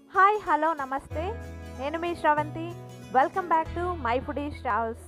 hi hello నమస్తే నేను మీ Sravanthi welcome back to my foodie stalls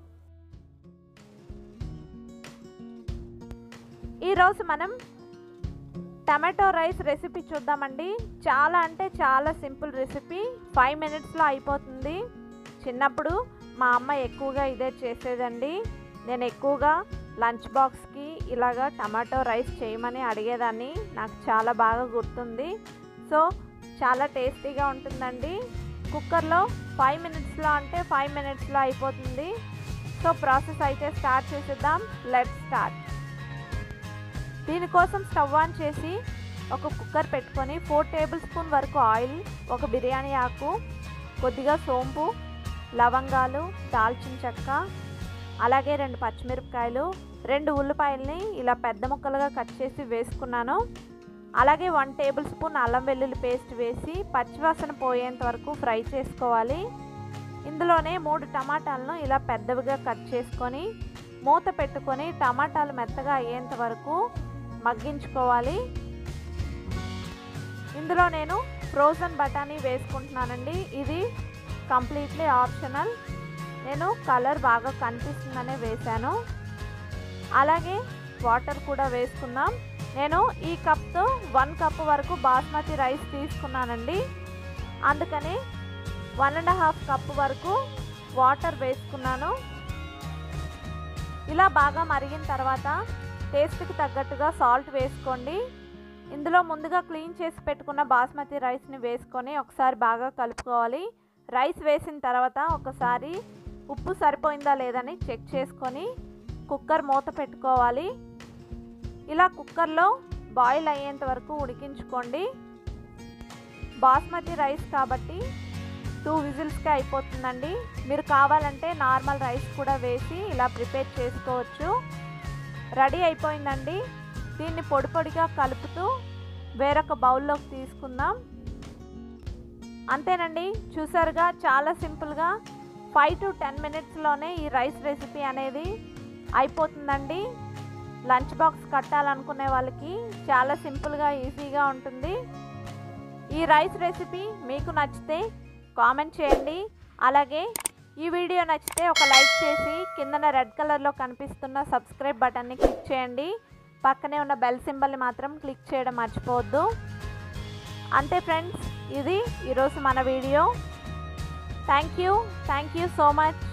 ఈరోజు మనం టమాటో రైస్ రెసిపీ చూద్దామండి చాలా అంటే చాలా సింపుల్ రెసిపీ ఫైవ్ మినిట్స్లో అయిపోతుంది చిన్నప్పుడు మా అమ్మ ఎక్కువగా ఇదే చేసేదండి నేను ఎక్కువగా లంచ్ బాక్స్కి ఇలాగా టమాటో రైస్ చేయమని అడిగేదాన్ని నాకు చాలా బాగా గుర్తుంది సో చాలా టేస్టీగా ఉంటుందండి కుక్కర్లో ఫైవ్ మినిట్స్లో అంటే ఫైవ్ మినిట్స్లో అయిపోతుంది సో ప్రాసెస్ అయితే స్టార్ట్ చేసేద్దాం లెట్ స్టార్ట్ దీనికోసం స్టవ్ ఆన్ చేసి ఒక కుక్కర్ పెట్టుకొని ఫోర్ టేబుల్ స్పూన్ వరకు ఆయిల్ ఒక బిర్యానీ ఆకు కొద్దిగా సోంపు లవంగాలు దాల్చిన చెక్క అలాగే రెండు పచ్చిమిరపకాయలు రెండు ఉల్లిపాయల్ని ఇలా పెద్ద ముక్కలుగా కట్ చేసి వేసుకున్నాను అలాగే వన్ టేబుల్ స్పూన్ అల్లం వెల్లుల్లి పేస్ట్ వేసి పచ్చివాసన పోయేంత వరకు ఫ్రై చేసుకోవాలి ఇందులోనే మూడు టమాటాలను ఇలా పెద్దవిగా కట్ చేసుకొని మూత పెట్టుకొని టమాటాలు మెత్తగా అయ్యేంత వరకు మగ్గించుకోవాలి ఇందులో నేను ఫ్రోజన్ బఠానీ వేసుకుంటున్నానండి ఇది కంప్లీట్లీ ఆప్షనల్ నేను కలర్ బాగా కనిపిస్తుందనే వేశాను అలాగే వాటర్ కూడా వేసుకుందాం నేను ఈ కప్తో వన్ కప్ వరకు బాస్మతి రైస్ తీసుకున్నానండి అందుకని వన్ అండ్ హాఫ్ కప్ వరకు వాటర్ వేసుకున్నాను ఇలా బాగా మరిగిన తర్వాత టేస్ట్కి తగ్గట్టుగా సాల్ట్ వేసుకోండి ఇందులో ముందుగా క్లీన్ చేసి పెట్టుకున్న బాస్మతి రైస్ని వేసుకొని ఒకసారి బాగా కలుపుకోవాలి రైస్ వేసిన తర్వాత ఒకసారి ఉప్పు సరిపోయిందా లేదని చెక్ చేసుకొని కుక్కర్ మూత పెట్టుకోవాలి ఇలా కుక్కర్లో బాయిల్ అయ్యేంత వరకు ఉడికించుకోండి బాస్మతి రైస్ కాబట్టి టూ విజిల్స్కి అయిపోతుందండి మీరు కావాలంటే నార్మల్ రైస్ కూడా వేసి ఇలా ప్రిపేర్ చేసుకోవచ్చు రెడీ అయిపోయిందండి దీన్ని పొడి పొడిగా కలుపుతూ వేరొక బౌల్లోకి తీసుకుందాం అంతేనండి చూసారుగా చాలా సింపుల్గా ఫైవ్ టు టెన్ మినిట్స్లోనే ఈ రైస్ రెసిపీ అనేది అయిపోతుందండి లంచ్ బాక్స్ కట్టాలనుకునే వాళ్ళకి చాలా సింపుల్గా ఈజీగా ఉంటుంది ఈ రైస్ రెసిపీ మీకు నచ్చితే కామెంట్ చేయండి అలాగే ఈ వీడియో నచ్చితే ఒక లైక్ చేసి కిందన రెడ్ కలర్లో కనిపిస్తున్న సబ్స్క్రైబ్ బటన్ని క్లిక్ చేయండి పక్కనే ఉన్న బెల్ సింబల్ని మాత్రం క్లిక్ చేయడం మర్చిపోవద్దు అంతే ఫ్రెండ్స్ ఇది ఈరోజు మన video thank you thank you so much